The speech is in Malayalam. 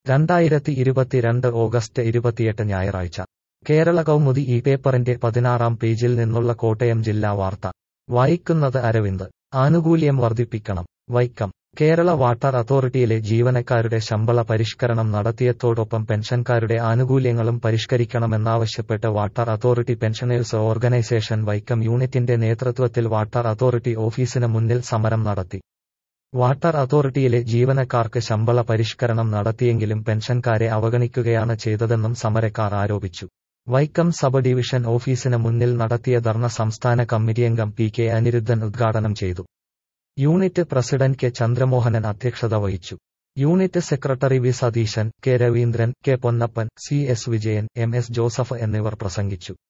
രണ്ടായിരത്തി ഇരുപത്തിരണ്ട് ഓഗസ്റ്റ് ഇരുപത്തിയെട്ട് ഞായറാഴ്ച കേരള കൗമുദി ഈ പേപ്പറിന്റെ പതിനാറാം പേജിൽ നിന്നുള്ള കോട്ടയം ജില്ലാ വാർത്ത വായിക്കുന്നത് അരവിന്ദ് ആനുകൂല്യം വർദ്ധിപ്പിക്കണം വൈക്കം കേരള വാട്ടർ അതോറിറ്റിയിലെ ജീവനക്കാരുടെ ശമ്പള പരിഷ്കരണം നടത്തിയതോടൊപ്പം പെൻഷൻകാരുടെ ആനുകൂല്യങ്ങളും പരിഷ്കരിക്കണമെന്നാവശ്യപ്പെട്ട് water authority pensioners organisation Vaikom യൂണിറ്റിന്റെ നേതൃത്വത്തിൽ വാട്ടർ അതോറിറ്റി ഓഫീസിന് മുന്നിൽ സമരം നടത്തി വാട്ടർ അതോറിറ്റിയിലെ ജീവനക്കാർക്ക് ശമ്പള പരിഷ്കരണം നടത്തിയെങ്കിലും പെൻഷൻകാരെ അവഗണിക്കുകയാണ് ചെയ്തതെന്നും സമരക്കാർ ആരോപിച്ചു വൈക്കം സബ് ഡിവിഷൻ ഓഫീസിന് മുന്നിൽ നടത്തിയ ധർണ സംസ്ഥാന കമ്മിറ്റിയംഗം പി കെ അനിരുദ്ധൻ ഉദ്ഘാടനം ചെയ്തു യൂണിറ്റ് പ്രസിഡന്റ് കെ ചന്ദ്രമോഹനൻ അധ്യക്ഷത വഹിച്ചു unit secretary V Satheesan K Raveendran K Ponnappan C S Vijayan M S Joseph എന്നിവർ പ്രസംഗിച്ചു